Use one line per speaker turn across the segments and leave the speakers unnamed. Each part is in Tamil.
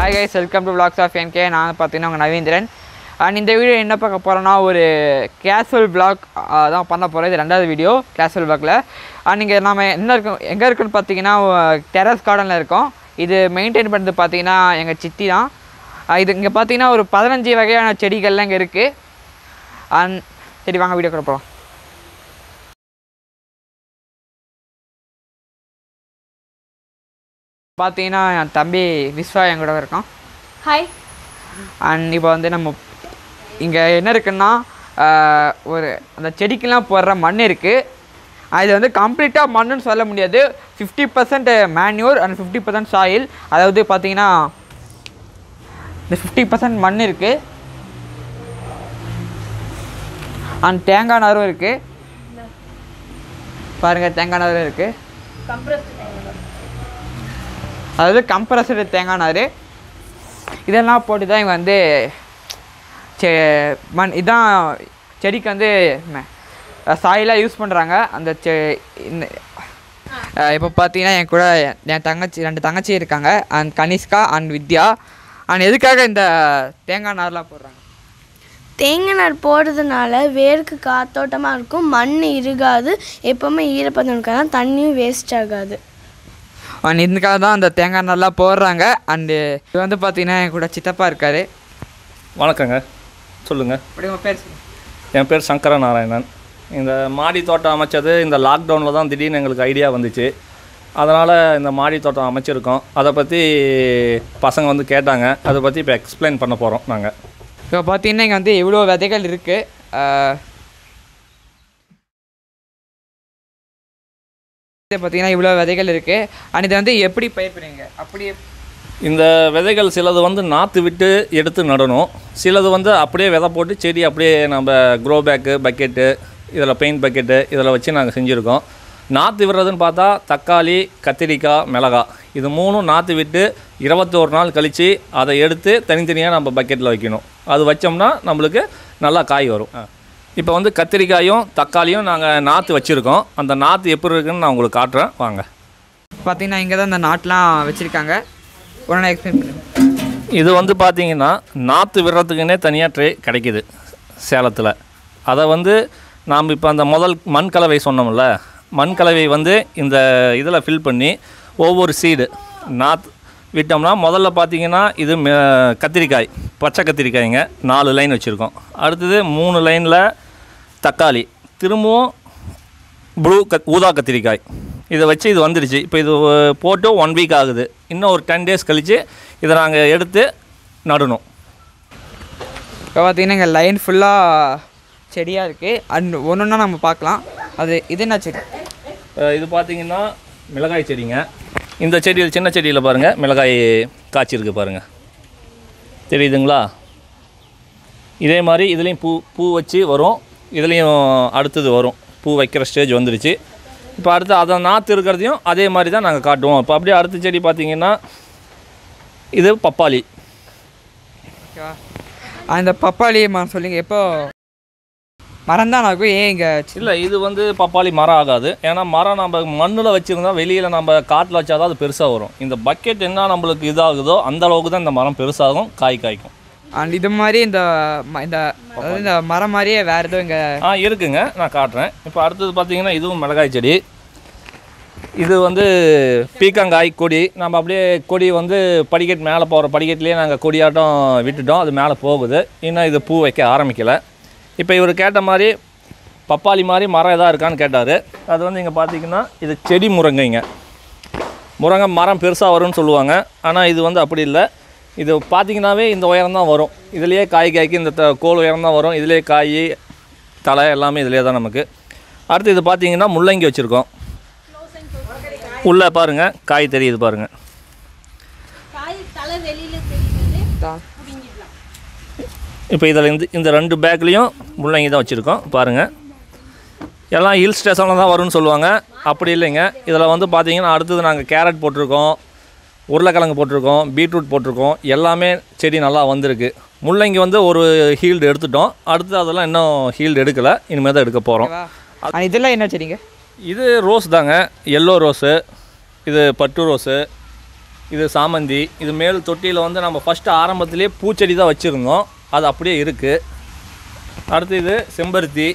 Hi guys welcome to vlogs of NK நான் பார்த்தீங்கன்னா உங்கள் நவீந்திரன் அண்ட் இந்த வீடியோ என்ன பார்க்க போகிறோன்னா ஒரு கேஷுவல் vlog தான் பண்ண போகிறோம் இது ரெண்டாவது வீடியோ கேஷுவல் vlogல அண்ட் இங்கே நம்ம என்ன இருக்கோம் எங்கே இருக்குன்னு பார்த்தீங்கன்னா டெரஸ் கார்டனில் இருக்கோம் இது மெயின்டைன் பண்ணுறது பார்த்தீங்கன்னா எங்கள் சித்தி தான் அஹ் இது இங்கே பார்த்தீங்கன்னா ஒரு பதினஞ்சு வகையான செடிகள்லாம் இங்கே இருக்குது அண்ட் சரி வாங்க வீடியோ கூட போகலாம் பார்த்தீங்கன்னா என் தம்பி விஸ்வா என் கூட இருக்கான்
ஹாய்
அண்ட் இப்போ வந்து நம்ம இங்கே என்ன இருக்குன்னா ஆஹ், ஒரு அந்த செடிக்கெல்லாம் போடுற மண் இருக்குது இது வந்து கம்ப்ளீட்டாக மண்ணுன்னு சொல்ல முடியாது fifty percent manure and fifty percent soil அதாவது பார்த்தீங்கன்னா இந்த ஃபிஃப்டி பர்சன்ட் மண் இருக்குது அண்ட் தேங்காய் நாரும் இருக்குது பாருங்கள் தேங்காய் நாரும் இருக்குது அதாவது கம்ப்ரஸடு தேங்காய் நார் இதெல்லாம் போட்டு தான் இவங்க வந்து செ மண் இதான் செடிக்கு வந்து சாயிலாக யூஸ் பண்ணுறாங்க அந்த செ இந்த இப்போ பார்த்தீங்கன்னா என் கூட என் தங்கச்சி ரெண்டு தங்கச்சி இருக்காங்க and Kanishka and Vidya and எதுக்காக இந்த தேங்காய் நார்லாம் போடுறாங்க
தேங்காய் நார் போடுறதுனால வேருக்கு காத்தோட்டமாக இருக்கும் மண் இருகாது எப்போவுமே ஈரப்பதம் இருக்காது தண்ணியும் வேஸ்ட் ஆகாது
அண்ட் இதுக்காக தான் அந்த தேங்காய் நார்லாம் போடுறாங்க அண்டு இது வந்து பார்த்தீங்கன்னா என் கூட சித்தப்பா இருக்காரு
வணக்கங்க சொல்லுங்கள்
அப்படி உங்கள் பேர் சொல்லுங்க.
என் பேர் சங்கர நாராயணன் இந்த மாடி தோட்டம் அமைச்சது இந்த லாக்டவுனில் தான் திடீர்னு எங்களுக்கு ஐடியா வந்துச்சு அதனால் இந்த மாடி தோட்டம் அமைச்சிருக்கோம் அதை பற்றி பசங்க வந்து கேட்டாங்க அதை பற்றி இப்போ எக்ஸ்பிளைன் பண்ண போகிறோம் நாங்கள்
இப்போ பார்த்தீங்கன்னா இங்கே வந்து இவ்வளோ விதைகள் இருக்குது பார்த்தீங்கன்னா இவ்வளோ விதைகள் இருக்குது அண்ட் இதை வந்து எப்படி பயிர் பண்ணுவீங்க அப்படியே
இந்த விதைகள் சிலது வந்து நாற்று விட்டு எடுத்து நடணும் சிலது வந்து அப்படியே விதை போட்டு செடி அப்படியே நம்ம க்ரோ பேக்கு பக்கெட்டு இதில் பெயிண்ட் பக்கெட்டு இதில் வச்சு நாங்கள் செஞ்சுருக்கோம் நாற்று விடுறதுன்னு பார்த்தா தக்காளி கத்திரிக்காய் மிளகாய் இது மூணும் நாற்று விட்டு இருபத்தோரு நாள் கழித்து அதை எடுத்து தனித்தனியாக நம்ம பக்கெட்டில் வைக்கணும் அது வச்சோம்னா நம்மளுக்கு நல்லா காய் வரும் இப்போ வந்து கத்திரிக்காயும் தக்காளியும் நாங்கள் நாற்று வச்சுருக்கோம் அந்த நாற்று எப்படி இருக்குன்னு நான் உங்களுக்கு காட்டுறேன் வாங்க
பார்த்தீங்கன்னா இங்கே தான் இந்த நாட்டெலாம் வச்சுருக்காங்க உடனே எக்ஸ்பிளைன் பண்ணுங்க
இது வந்து பார்த்தீங்கன்னா நாற்று விடுறதுக்குன்னே தனியாக ட்ரே கிடைக்கிது சேலத்தில் அதை வந்து நாம் இப்போ அந்த முதல் மண் கலவை சொன்னோம்ல மண் கலவை வந்து இந்த இதில் ஃபில் பண்ணி ஒவ்வொரு சீடு நாத் விட்டோம்னா முதல்ல பார்த்தீங்கன்னா இது மெ- கத்திரிக்காய் பச்சை கத்திரிக்காய்ங்க நாலு லைன் வச்சுருக்கோம் அடுத்தது மூணு லைனில் தக்காளி திரும்பவும் ப்ளூ கத் ஊதா கத்திரிக்காய் இதை வச்சு இது வந்துடுச்சு இப்போ இது அஹ், போட்டு ஒன் வீக் ஆகுது இன்னும் ஒரு டென் டேஸ் கழித்து இதை நாங்கள் எடுத்து நடணும்
இப்போ பார்த்தீங்கன்னா இங்கே லைன் ஃபுல்லாக செடியாக இருக்குது அண்ட் ஒன்று ஒன்றா நம்ம பார்க்கலாம் அது இது என்ன செடி
அஹ், இது பார்த்தீங்கன்னா மிளகாய் செடிங்க இந்த செடியில் சின்ன செடியில் பாருங்கள் மிளகாய் காய்ச்சிருக்கு பாருங்கள் தெரியுதுங்களா இதே மாதிரி இதுலேயும் பூ பூ வச்சு வரும் இதுலேயும் அடுத்தது வரும் பூ வைக்கிற ஸ்டேஜ் வந்துடுச்சு இப்போ அடுத்து அதை நாற்று இருக்கிறதையும் அதே மாதிரி தான் நாங்கள் காட்டுவோம் இப்போ அப்படியே அடுத்த செடி பார்த்தீங்கன்னா இது பப்பாளி
ஓகேவா அந்த பப்பாளி மரம் சொல்லுங்க எப்போ மரம் தான் ஆகும் ஏன் இங்கே
இல்லை இது வந்து பப்பாளி மரம் ஆகாது ஏன்னா மரம் நம்ம மண்ணில் வச்சுருந்தா வெளியில் நம்ம காட்டில் வச்சா தான் அது பெருசாக வரும் இந்த பக்கெட் என்ன நம்மளுக்கு இதாகுதோ அந்த அளவுக்கு தான் இந்த மரம் பெருசாகும் காய் காய்க்கும்
அண்ட் இது மாதிரி இந்த ம- இந்த அதாவது இந்த மரம் மாதிரியே வேறு எதுவும் இங்கே
ஆ இருக்குங்க நான் காட்டுறேன் இப்போ அடுத்தது பார்த்தீங்கன்னா இதுவும் மிளகாய் செடி இது வந்து பீக்கங்காய் கொடி நம்ம அப்படியே கொடி வந்து படிக்கட் மேலே போகிற படிக்கட்டுலேயே நாங்கள் கொடியாட்டம் விட்டுட்டோம் அது மேலே போகுது இன்னும் இது பூ வைக்க ஆரம்பிக்கலை இப்போ இவர் கேட்ட மாதிரி பப்பாளி மாதிரி மரம் எதாவது இருக்கான்னு கேட்டார் அது வந்து இங்கே பார்த்தீங்கன்னா இது செடி முருங்கைங்க முருங்கை மரம் பெருசாக வரும்னு சொல்லுவாங்க ஆனால் இது வந்து அப்படி இல்லை இது பார்த்தீங்கன்னாவே இந்த உயரம் தான் வரும் இதுலேயே காய் காய்க்கு இந்த த- கோல் உயரம் தான் வரும் இதுலேயே காய் தலை எல்லாமே இதுலேயே தான் நமக்கு அடுத்து இது பார்த்தீங்கன்னா முள்ளங்கி வச்சுருக்கோம் உள்ளே பாருங்கள் காய் தெரியுது பாருங்கள் இப்போ இதில் இந்த இந்த ரெண்டு பேக்லேயும் முள்ளங்கி தான் வச்சுருக்கோம் பாருங்கள் எல்லாம் ஹில் ஸ்டேஷனில் தான் வரும்னு சொல்லுவாங்க அப்படி இல்லைங்க இதில் வந்து பார்த்தீங்கன்னா அடுத்தது நாங்கள் கேரட் போட்டிருக்கோம் உருளைக்கிழங்கு போட்டிருக்கோம் பீட்ரூட் போட்டிருக்கோம் எல்லாமே செடி நல்லா வந்திருக்கு முள்ளங்கி வந்து ஒரு ஹீல்டு எடுத்துட்டோம் அடுத்து அதெல்லாம் இன்னும் ஹீல்டு எடுக்கலை இனிமேல் தான் எடுக்க போகிறோம்
அண்ட் இதெல்லாம் என்ன செடிங்க
இது ரோஸ் தாங்க எல்லோ ரோஸு இது பட்டு ரோஸு இது சாமந்தி இது மேல் தொட்டியில் வந்து நம்ம ஃபஸ்ட்டு ஆரம்பத்திலே பூச்செடி தான் வச்சுருந்தோம் அது அப்படியே இருக்குது அடுத்து இது செம்பருத்தி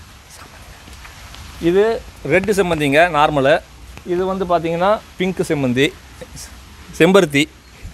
இது ரெட்டு செம்மந்திங்க நார்மலு இது வந்து பார்த்தீங்கன்னா பிங்க் செம்மந்தி செம்பருத்தி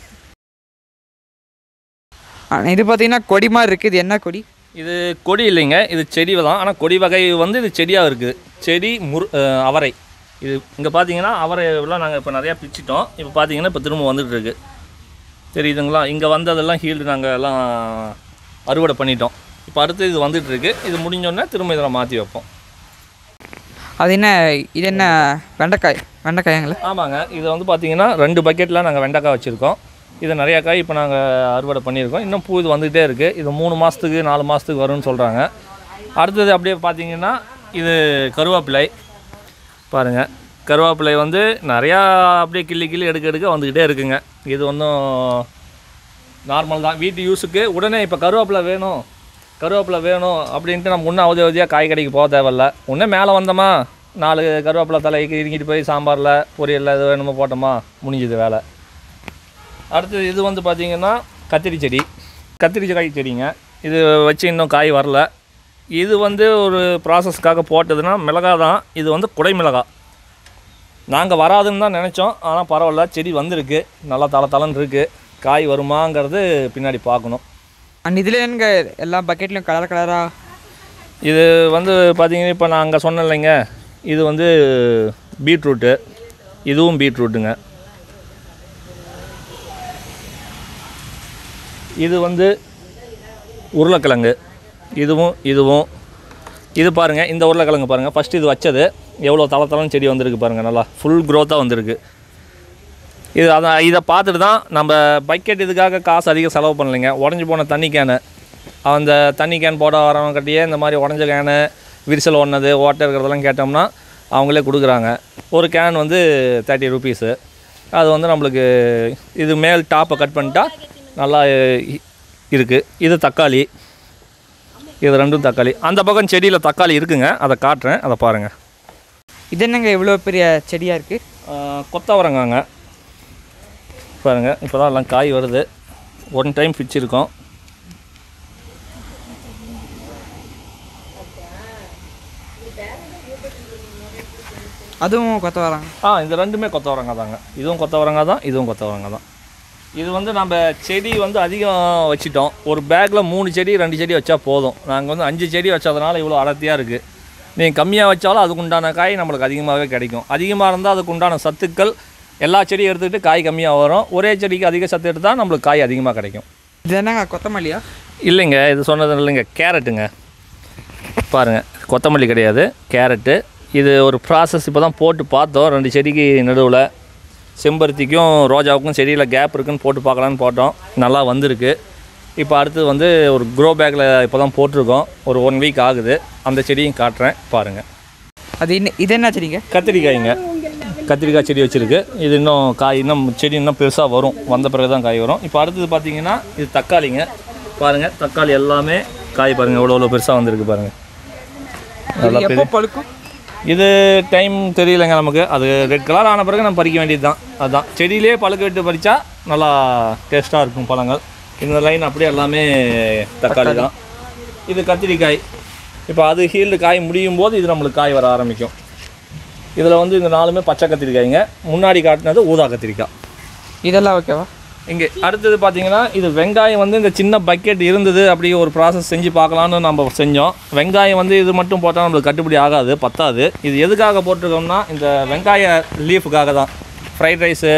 ஆ, இது பார்த்தீங்கன்னா கொடி மாதிரி இருக்குது இது என்ன கொடி
இது கொடி இல்லைங்க இது செடி தான் ஆனால் கொடி வகை வந்து இது செடியாக இருக்குது செடி முரு அஹ், அவரை இது இங்கே பார்த்தீங்கன்னா அவரை எல்லாம் நாங்கள் இப்போ நிறையா பிச்சிட்டோம் இப்போ பார்த்தீங்கன்னா இப்போ திரும்ப வந்துட்டு இருக்கு தெரியுதுங்களா இங்கே வந்ததெல்லாம் ஹீல்டு நாங்கள் எல்லாம் அறுவடை பண்ணிட்டோம் இப்போ அடுத்து இது வந்துட்டு இருக்கு இது முடிஞ்சோடனே திரும்ப இதில் மாற்றி வைப்போம்
அது என்ன இது என்ன வெண்டைக்காய் வெண்டைக்காயங்களா
ஆமாங்க இது வந்து பார்த்தீங்கன்னா ரெண்டு பக்கெட்டில் நாங்கள் வெண்டைக்காய் வச்சுருக்கோம் இது நிறையா காய் இப்போ நாங்கள் அறுவடை பண்ணியிருக்கோம் இன்னும் பூ இது வந்துகிட்டே இருக்குது இது மூணு மாதத்துக்கு நாலு மாதத்துக்கு வரும்னு சொல்கிறாங்க அடுத்தது அப்படியே பார்த்தீங்கன்னா இது கருவேப்பிலை பாருங்கள் கருவேப்பிலை வந்து நிறையா அப்படியே கிள்ளி கிள்ளி எடுக்க எடுக்க வந்துக்கிட்டே இருக்குங்க இது ஒன்றும் நார்மல் தான் வீட்டு யூஸுக்கு உடனே இப்போ கருவேப்பிலை வேணும் கருவேப்பிலை வேணும் அப்படின்ட்டு நம்ம முன்னே அவதி அவதியாக காய் கடைக்கு போக தேவையில்ல உடனே மேலே வந்தோமா நாலு கருவேப்பிலை தலைக்கு இறங்கிட்டு போய் சாம்பாரில் பொரியலில் எது வேணுமோ போட்டோமா முடிஞ்சுது வேலை அடுத்தது இது வந்து பார்த்திங்கன்னா கத்திரி செடி கத்திரி காய் செடிங்க இது வச்சு இன்னும் காய் வரல இது வந்து ஒரு ப்ராசஸ்க்காக போட்டதுன்னா மிளகா தான் இது வந்து குடை மிளகா நாங்கள் வராதுன்னு தான் நினச்சோம் ஆனால் பரவாயில்ல செடி வந்திருக்கு நல்லா தலை தலன்னு இருக்குது காய் வருமாங்கிறது பின்னாடி பார்க்கணும்
அண்ட் இதில் எங்க எல்லா பக்கெட்லையும் கலர் கலராக
இது வந்து பார்த்தீங்கன்னா இப்போ நான் அங்கே சொன்னேன் இல்லைங்க இது வந்து பீட்ரூட்டு இதுவும் பீட்ரூட்டுங்க இது வந்து உருளைக்கிழங்கு இதுவும் இதுவும் இது பாருங்கள் இந்த உருளைக்கிழங்கு பாருங்கள் ஃபஸ்ட்டு இது வச்சது எவ்வளோ தள தளன்னு செடி வந்திருக்கு பாருங்கள் நல்லா ஃபுல் க்ரோத்தாக வந்திருக்கு இது அதான் இதை பார்த்துட்டு தான் நம்ம பக்கெட் இதுக்காக காசு அதிகம் செலவு பண்ணலைங்க உடஞ்சி போன தண்ணி கேனு அந்த தண்ணி கேன் போட வரவங்க கட்டியே இந்த மாதிரி உடஞ்ச கேனு விரிசல் ஒன்னது ஓட்டை இருக்கிறதெல்லாம் கேட்டோம்னா அவங்களே கொடுக்குறாங்க ஒரு கேன் வந்து தேர்ட்டி ருபீஸு அது வந்து நம்மளுக்கு இது மேல் டாப்பை கட் பண்ணிட்டா நல்லா இருக்குது இது தக்காளி இது ரெண்டும் தக்காளி அந்த பக்கம் செடியில் தக்காளி இருக்குங்க அதை காட்டுறேன் அதை பாருங்கள்
இது என்னங்க இவ்வளோ பெரிய செடியாக இருக்குது
கொத்தவரங்காங்க பாருங்கள் இப்போ தான் எல்லாம் காய் வருது ஒன் டைம் பிச்சிருக்கோம்
அதுவும் கொத்த வராங்க
ஆ இது ரெண்டுமே கொத்தவரங்காய் தாங்க இதுவும் கொத்தவரங்காய் தான் இதுவும் கொத்தவரங்காய் தான் இது வந்து நம்ம செடி வந்து அதிகம் வச்சிட்டோம் ஒரு பேக்கில் மூணு செடி ரெண்டு செடி வச்சா போதும் நாங்கள் வந்து அஞ்சு செடி வச்சதுனால இவ்வளோ அடர்த்தியாக இருக்குது நீங்கள் கம்மியாக வச்சாலும் அதுக்கு உண்டான காய் நம்மளுக்கு அதிகமாகவே கிடைக்கும் அதிகமாக இருந்தால் அதுக்கு உண்டான சத்துக்கள் எல்லா செடியும் எடுத்துக்கிட்டு காய் கம்மியாக வரும் ஒரே செடிக்கு அதிக சத்து எடுத்தால் நம்மளுக்கு காய் அதிகமாக கிடைக்கும்
இது என்னங்க கொத்தமல்லியா
இல்லைங்க இது சொன்னது இல்லைங்க கேரட்டுங்க பாருங்கள் கொத்தமல்லி கிடையாது கேரட்டு இது ஒரு ப்ராசஸ் இப்போ தான் போட்டு பார்த்தோம் ரெண்டு செடிக்கு நடுவில் செம்பருத்திக்கும் ரோஜாவுக்கும் செடியில் கேப் இருக்குன்னு போட்டு பார்க்கலான்னு போட்டோம் நல்லா வந்திருக்கு இப்போ அடுத்து வந்து ஒரு க்ரோ பேக்கில் இப்போ தான் போட்டிருக்கோம் ஒரு ஒன் வீக் ஆகுது அந்த செடியும் காட்டுறேன் பாருங்கள்
அது இன்னும் இது என்ன செடிங்க
கத்திரிக்காய்ங்க கத்திரிக்காய் செடி வச்சுருக்கு இது இன்னும் காய் இன்னும் செடி இன்னும் பெருசாக வரும் வந்த பிறகு தான் காய் வரும் இப்போ அடுத்தது பார்த்தீங்கன்னா இது தக்காளிங்க பாருங்கள் தக்காளி எல்லாமே காய் பாருங்கள் எவ்வளோ எவ்வளோ பெருசாக வந்திருக்கு பாருங்கள் நல்லா
எப்போ
பெரிய
பழுக்கும்
இது டைம் தெரியலைங்க நமக்கு அது ரெட் கலர் ஆன பிறகு நம்ம பறிக்க வேண்டியது தான் அதுதான் செடியிலே பழுக்க விட்டு பறித்தா நல்லா டேஸ்ட்டாக இருக்கும் பழங்கள் இந்த லைன் அப்படியே எல்லாமே தக்காளி தான் இது கத்திரிக்காய் இப்போ அது ஹீல்டு காய் முடியும் போது இது நம்மளுக்கு காய் வர ஆரம்பிக்கும் இதில் வந்து இந்த நாலுமே பச்சை கத்திரிக்காய்ங்க முன்னாடி காட்டினது ஊதா கத்திரிக்காய்
இதெல்லாம் ஓகேவா
இங்கே அடுத்தது பார்த்தீங்கன்னா இது வெங்காயம் வந்து இந்த சின்ன பக்கெட் இருந்தது அப்படி ஒரு ப்ராசஸ் செஞ்சு பார்க்கலான்னு நம்ம செஞ்சோம் வெங்காயம் வந்து இது மட்டும் போட்டால் நம்மளுக்கு கட்டுப்படி ஆகாது பத்தாது இது எதுக்காக போட்டிருக்கோம்னா இந்த வெங்காய லீஃபுக்காக தான் ஃப்ரைட் ரைஸு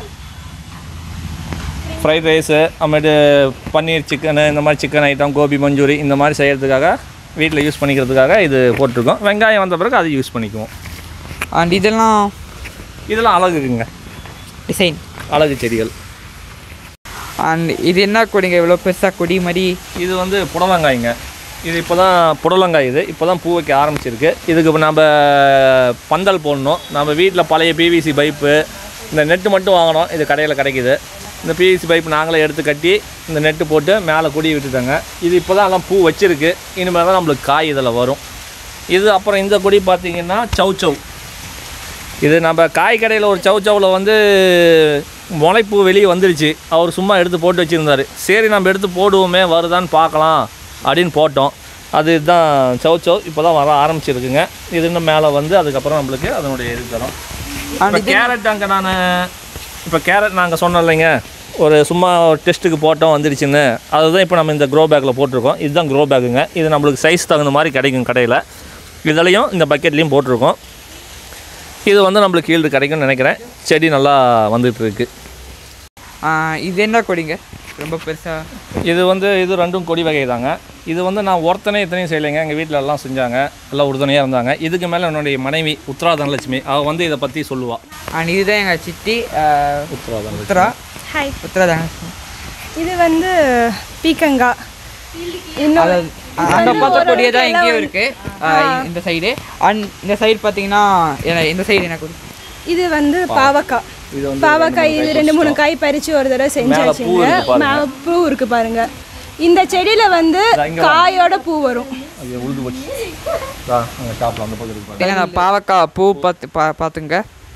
ஃப்ரைட் ரைஸு அப்புறமேட்டு பன்னீர் சிக்கனு இந்த மாதிரி சிக்கன் ஐட்டம் கோபி மஞ்சூரி இந்த மாதிரி செய்கிறதுக்காக வீட்டில் யூஸ் பண்ணிக்கிறதுக்காக இது போட்டிருக்கோம் வெங்காயம் வந்த பிறகு அது யூஸ் பண்ணிக்குவோம்
அண்ட் இதெல்லாம்
இதெல்லாம் அழகுங்க
டிசைன்
அழகு செடிகள்
அண்ட் இது என்ன கொடிங்க இவ்வளோ பெருசாக கொடி மாதிரி
இது வந்து புடலங்காய்ங்க இது இப்போ தான் புடலங்காய் இது இப்போ தான் பூ வைக்க ஆரம்பிச்சிருக்கு இதுக்கு இப்போ நம்ம பந்தல் போடணும் நம்ம வீட்டில் பழைய பிவிசி பைப்பு இந்த நெட்டு மட்டும் வாங்கினோம் இது கடையில் கிடைக்குது இந்த பிவிசி பைப் நாங்களே எடுத்து கட்டி இந்த நெட்டு போட்டு மேலே கொடி விட்டுட்டோங்க இது இப்போ தான் எல்லாம் பூ வச்சிருக்கு இனிமேல் தான் நம்மளுக்கு காய் இதில் வரும் இது அப்புறம் இந்த கொடி பார்த்தீங்கன்னா சௌ சௌ இது நம்ம காய் கடையில் ஒரு சௌ சௌவில் வந்து முளைப்பூ வெளியே வந்துடுச்சு அவர் சும்மா எடுத்து போட்டு வச்சுருந்தாரு சரி நம்ம எடுத்து போடுவோமே வருதான்னு பார்க்கலாம் அப்படின்னு போட்டோம் அதுதான் சவ் சவ் இப்போ தான் வர ஆரம்பிச்சிருக்குங்க இது இன்னும் மேலே வந்து அதுக்கப்புறம் நம்மளுக்கு அதனுடைய இது தரும் இப்போ கேரட் அங்கே நான் இப்போ கேரட் நாங்கள் சொன்னோம் இல்லைங்க ஒரு சும்மா டெஸ்ட்டுக்கு போட்டோம் வந்துடுச்சுன்னு அதுதான் இப்போ நம்ம இந்த க்ரோ பேக்கில் போட்டிருக்கோம் இதுதான் க்ரோ பேக்குங்க இது நம்மளுக்கு சைஸ் தகுந்த மாதிரி கிடைக்கும் கடையில் இதுலேயும் இந்த பக்கெட்லேயும் போட்டிருக்கோம் இது வந்து நம்மளுக்கு ஈல்டு கிடைக்கும்னு நினைக்கிறேன் செடி நல்லா வந்துட்டு இருக்கு
ஆ, இது என்ன கொடிங்க ரொம்ப பெருசாக
இது வந்து இது ரெண்டும் கொடி வகை தாங்க இது வந்து நான் ஒருத்தனே இத்தனையும் செய்யலைங்க எங்கள் வீட்டில் எல்லாம் செஞ்சாங்க எல்லாம் உறுதுணையாக இருந்தாங்க இதுக்கு மேலே என்னுடைய மனைவி உத்ரா தனலட்சுமி அவள் வந்து இதை பற்றி சொல்லுவா
அண்ட் இதுதான் எங்கள் சித்தி ஆ,
உத்ரா தனலட்சுமி
உத்ரா
ஹாய்
உத்ரா தாங்க
இது வந்து பீக்கங்காய் இன்னும்
அதாவது அந்த பார்த்த கொடியே தான் இங்கேயும் இருக்கு ஆ, இந்த சைடு அண்ட் இந்த சைடு பார்த்தீங்கன்னா என்ன- இந்த சைடு என்ன கொடி
இது வந்து பாவக்காய்
இது வந்து
பாவக்காய் இது ரெண்டு மூணு காய் பறிச்சு ஒரு தடவை செஞ்சாச்சுங்க
இருக்கு பாருங்க.
மேல பூ இருக்கு பாருங்க இந்த செடியில வந்து காயோட பூ வரும்
அது உழுது போச்சு அங்கே ஷாப்பில் அந்த பக்கம் இருக்கு பாருங்க.
இல்லைங்க நான் பாவக்காய் பூ பார்த்து பா பார்த்துங்க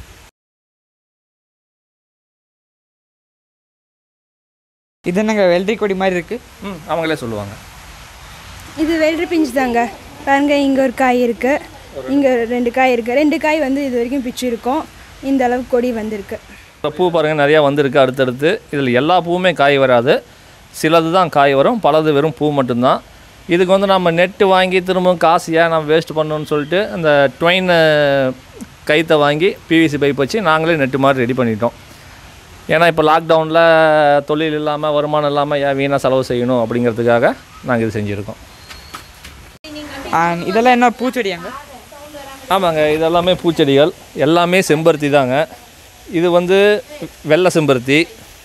இது என்னங்க வெள்ளரி கொடி மாதிரி இருக்கு
ம் அவங்களே சொல்லுவாங்க
இது வெள்ளரி பிஞ்சு தாங்க பாருங்க இங்க ஒரு காய் இருக்கு இங்க ரெண்டு காய் இருக்கு ரெண்டு காய் வந்து இது வரைக்கும் பிச்சு இருக்கும் இந்த அளவு கொடி வந்திருக்கு
இப்போ பூ பாருங்கள் நிறையா வந்திருக்கு அடுத்தடுத்து இதில் எல்லா பூவுமே காய் வராது சிலது தான் காய் வரும் பலது வெறும் பூ மட்டும்தான் இதுக்கு வந்து நம்ம நெட்டு வாங்கி திரும்பவும் காசு ஏன் நம்ம வேஸ்ட் பண்ணணும்னு சொல்லிட்டு அந்த ட்வைன் கைத்தை வாங்கி பிவிசி பைப் வச்சு நாங்களே நெட்டு மாதிரி ரெடி பண்ணிட்டோம் ஏன்னா இப்போ லாக்டவுனில் தொழில் இல்லாமல் வருமானம் இல்லாமல் ஏன் வீணாக செலவு செய்யணும் அப்படிங்கிறதுக்காக நாங்கள் இது செஞ்சுருக்கோம்
அண்ட் இதெல்லாம் என்ன பூச்செடியாங்க
ஆமாங்க இதெல்லாமே பூச்செடிகள் எல்லாமே செம்பருத்தி தாங்க இது வந்து வெள்ளை செம்பருத்தி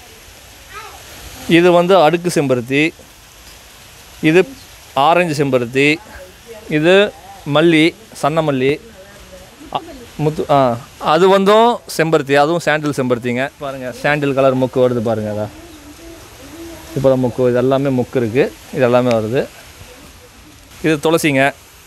இது வந்து அடுக்கு செம்பருத்தி இது ஆரஞ்சு செம்பருத்தி இது மல்லி சன்ன மல்லி அ- முத்து ஆ அது வந்தும் செம்பருத்தி அதுவும் சாண்டில் செம்பருத்திங்க பாருங்கள் சாண்டில் கலர் முக்கு வருது பாருங்கள் அதான் இப்போ தான் முக்கு இது எல்லாமே முக்கு இருக்குது இது எல்லாமே வருது இது துளசிங்க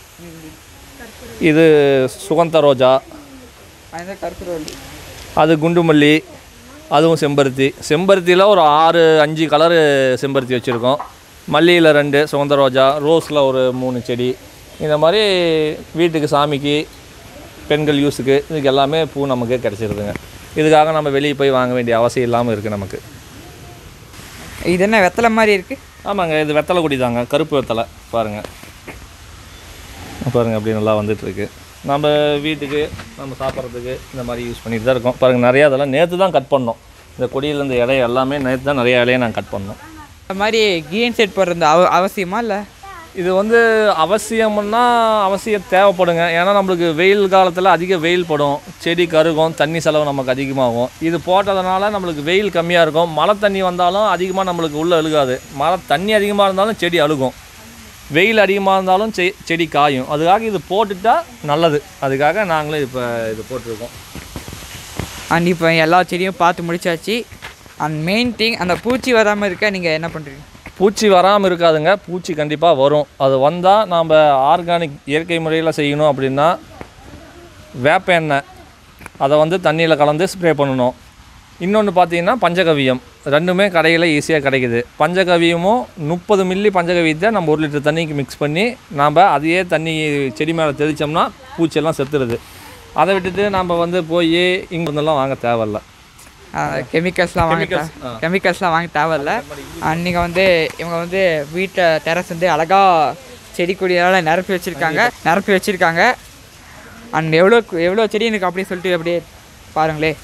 இது சுகந்த ரோஜா
அந்த கருப்புரவள்ளி
அது குண்டு மல்லி அதுவும் செம்பருத்தி செம்பருத்தியில் ஒரு ஆறு அஞ்சு கலரு செம்பருத்தி வச்சுருக்கோம் மல்லியில் ரெண்டு சுகந்த ரோஜா ரோஸில் ஒரு மூணு செடி இந்த மாதிரி வீட்டுக்கு சாமிக்கு பெண்கள் யூஸுக்கு இதுக்கு எல்லாமே பூ நமக்கு கிடச்சிருதுங்க இதுக்காக நம்ம வெளியே போய் வாங்க வேண்டிய அவசியம் இல்லாமல் இருக்குது நமக்கு
இது என்ன வெத்தலை மாதிரி இருக்கு
ஆமாங்க இது வெத்தலை கொடி தாங்க கருப்பு வெத்தலை பாருங்கள் பாருங்கள் அப்படி நல்லா வந்துட்டுருக்கு நம்ம வீட்டுக்கு நம்ம சாப்பிட்றதுக்கு இந்த மாதிரி யூஸ் பண்ணிட்டு தான் இருக்கோம் பாருங்கள் நிறையா அதெல்லாம் நேற்று தான் கட் பண்ணோம் இந்த கொடியில் இந்த இலைய எல்லாமே நேற்று தான் நிறைய இலையை நான் கட் பண்ணோம்
இந்த மாதிரி கிரீன் செட் போடுறது அவ அவசியமா இல்லை
இது வந்து அவசியம்னா அவசியம் தேவைப்படுங்க ஏன்னா நம்மளுக்கு வெயில் காலத்தில் அதிக வெயில் படும் செடி கருகும் தண்ணி செலவு நமக்கு அதிகமாகும் இது போட்டதுனால நம்மளுக்கு வெயில் கம்மியாக இருக்கும் மழை தண்ணி வந்தாலும் அதிகமாக நம்மளுக்கு உள்ளே அழுகாது மழை தண்ணி அதிகமாக இருந்தாலும் செடி அழுகும் வெயில் அதிகமாக இருந்தாலும் செ செடி காயும் அதுக்காக இது போட்டுட்டா நல்லது அதுக்காக நாங்களும் இப்போ இது போட்டிருக்கோம்
அண்ட் இப்போ எல்லா செடியும் பார்த்து முடிச்சாச்சு அண்ட் மெயின் திங் அந்த பூச்சி வராமல் இருக்க நீங்கள் என்ன பண்ணுறீங்க
பூச்சி வராமல் இருக்காதுங்க பூச்சி கண்டிப்பாக வரும் அது வந்தால் நாம் ஆர்கானிக் இயற்கை முறையில் செய்யணும் அப்படின்னா வேப்ப எண்ணெய் அதை வந்து தண்ணியில் கலந்து ஸ்ப்ரே பண்ணணும் இன்னொன்று பார்த்தீங்கன்னா பஞ்சகவியம் ரெண்டுமே கடையில் ஈஸியாக கிடைக்குது பஞ்சகவியமும் முப்பது மில்லி பஞ்சகவியத்தை நம்ம ஒரு லிட்டர் தண்ணிக்கு மிக்ஸ் பண்ணி நாம் அதையே தண்ணி செடி மேலே தெளித்தோம்னா பூச்சியெல்லாம் செத்துருது அதை விட்டுட்டு நம்ம வந்து போய் இங்கே இருந்தெல்லாம் வாங்க தேவையில்ல
கெமிக்கல்ஸ்லாம் வாங்க
Chemicals, ஆ.
கெமிக்கல்ஸ்லாம் வாங்க தேவையில்ல அண்ட் நீங்கள் வந்து இவங்க வந்து வீட்டை டெரஸ் வந்து அழகாக செடி கொடியால் நிரப்பி வச்சுருக்காங்க நிரப்பி வச்சுருக்காங்க அண்ட் எவ்வளோ எவ்வளோ செடி எனக்கு அப்படியே சொல்லிட்டு அப்படியே பாருங்களே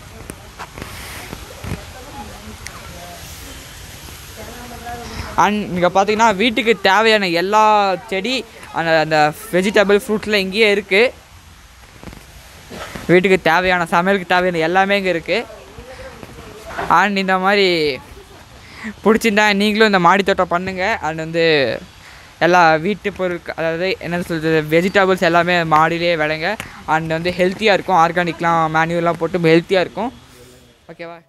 அண்ட் நீங்கள் பார்த்தீங்கன்னா வீட்டுக்கு தேவையான எல்லா செடி அந்த அந்த வெஜிடபிள் ஃப்ரூட்ஸ்லாம் இங்கேயே இருக்குது வீட்டுக்கு தேவையான சமையலுக்கு தேவையான எல்லாமே இங்கே இருக்குது அண்ட் இந்த மாதிரி பிடிச்சிருந்தா நீங்களும் இந்த மாடி தோட்டம் பண்ணுங்கள் அண்ட் வந்து எல்லா வீட்டு பொருட்கள் அதாவது என்ன சொல்கிறது வெஜிடபிள்ஸ் எல்லாமே மாடியிலே விளைங்க அண்ட் வந்து ஹெல்த்தியாக இருக்கும் ஆர்கானிக்லாம் மேனுவல்லாம் போட்டு ஹெல்த்தியாக இருக்கும் ஓகேவா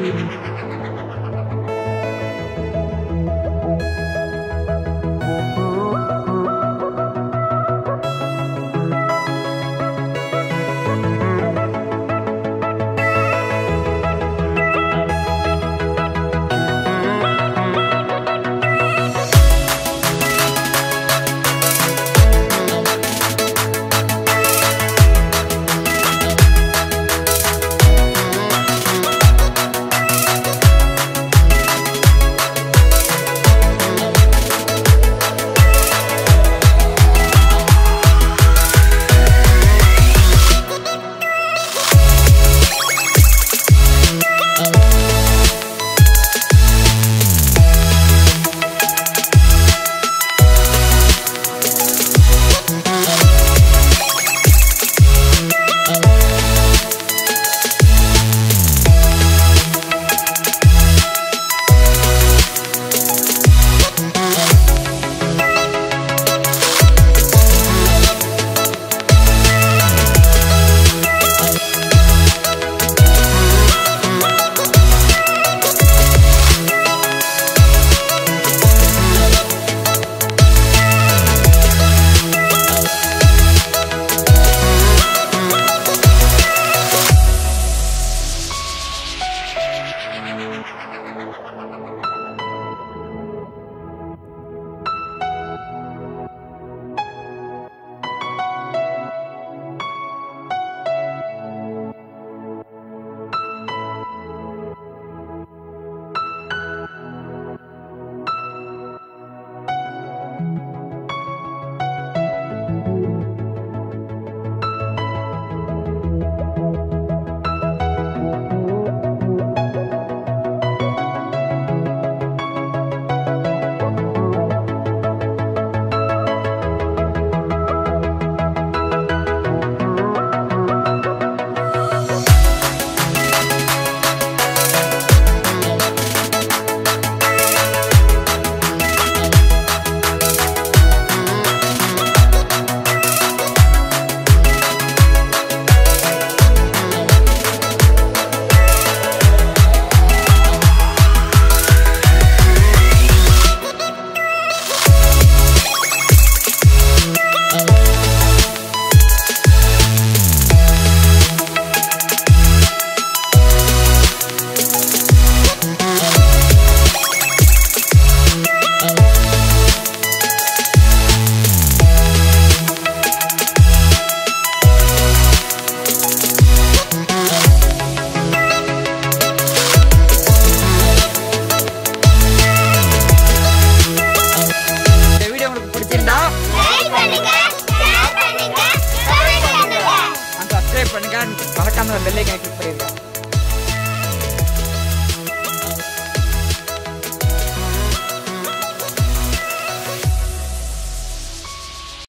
Thank